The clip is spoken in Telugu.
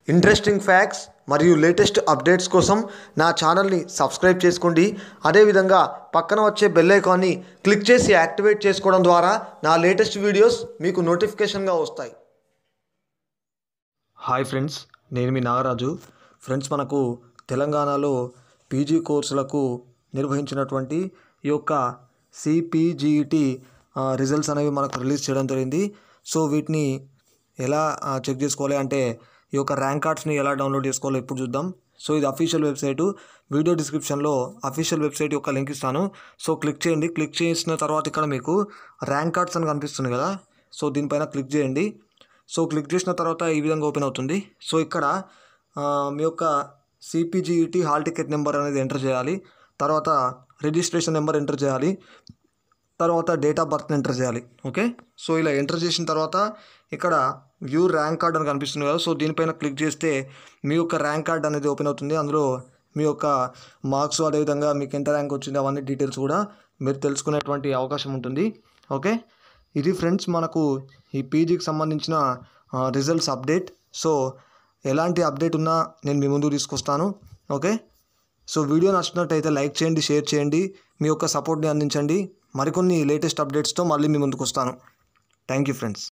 ఇంట్రెస్టింగ్ ఫ్యాక్ట్స్ మరియు లేటెస్ట్ అప్డేట్స్ కోసం నా ఛానల్ని సబ్స్క్రైబ్ చేసుకోండి అదేవిధంగా పక్కన వచ్చే బెల్ ఐకాన్ని క్లిక్ చేసి యాక్టివేట్ చేసుకోవడం ద్వారా నా లేటెస్ట్ వీడియోస్ మీకు నోటిఫికేషన్గా వస్తాయి హాయ్ ఫ్రెండ్స్ నేను మీ నాగరాజు ఫ్రెండ్స్ మనకు తెలంగాణలో పీజీ కోర్సులకు నిర్వహించినటువంటి ఈ యొక్క సిపిజిటి రిజల్ట్స్ అనేవి మనకు రిలీజ్ చేయడం జరిగింది సో వీటిని ఎలా ఆ, చెక్ చేసుకోవాలి అంటే ఈ యొక్క ర్యాంక్ కార్డ్స్ని ఎలా డౌన్లోడ్ చేసుకోవాలో ఇప్పుడు చూద్దాం సో ఇది అఫీషియల్ వెబ్సైటు వీడియో డిస్క్రిప్షన్లో అఫీషియల్ వెబ్సైట్ యొక్క లింక్ ఇస్తాను సో క్లిక్ చేయండి క్లిక్ చేసిన తర్వాత ఇక్కడ మీకు ర్యాంక్ కార్డ్స్ అని కనిపిస్తుంది కదా సో దీనిపైన క్లిక్ చేయండి సో క్లిక్ చేసిన తర్వాత ఈ విధంగా ఓపెన్ అవుతుంది సో ఇక్కడ ఆ, మీ యొక్క సిపిజిఈటి హాల్ టికెట్ నెంబర్ అనేది ఎంటర్ చేయాలి తర్వాత రిజిస్ట్రేషన్ నెంబర్ ఎంటర్ చేయాలి తర్వాత డేట్ ఆఫ్ బర్త్ ఎంటర్ చేయాలి ఓకే సో ఇలా ఎంటర్ చేసిన తర్వాత ఇక్కడ వ్యూ ర్యాంక్ కార్డ్ అని కనిపిస్తుంది కదా సో దీనిపైన క్లిక్ చేస్తే మీ యొక్క ర్యాంక్ కార్డ్ అనేది ఓపెన్ అవుతుంది అందులో మీ యొక్క మార్క్స్ అదేవిధంగా మీకు ఎంత ర్యాంక్ వచ్చింది అవన్నీ డీటెయిల్స్ కూడా మీరు తెలుసుకునేటువంటి అవకాశం ఉంటుంది ఓకే ఇది ఫ్రెండ్స్ మనకు ఈ పీజీకి సంబంధించిన రిజల్ట్స్ అప్డేట్ సో ఎలాంటి అప్డేట్ ఉన్నా నేను మీ ముందుకు తీసుకొస్తాను ఓకే సో వీడియో నచ్చినట్టయితే లైక్ చేయండి షేర్ చేయండి మీ యొక్క సపోర్ట్ని అందించండి మరికొన్ని లేటెస్ట్ అప్డేట్స్తో మళ్ళీ మీ ముందుకు వస్తాను థ్యాంక్ యూ ఫ్రెండ్స్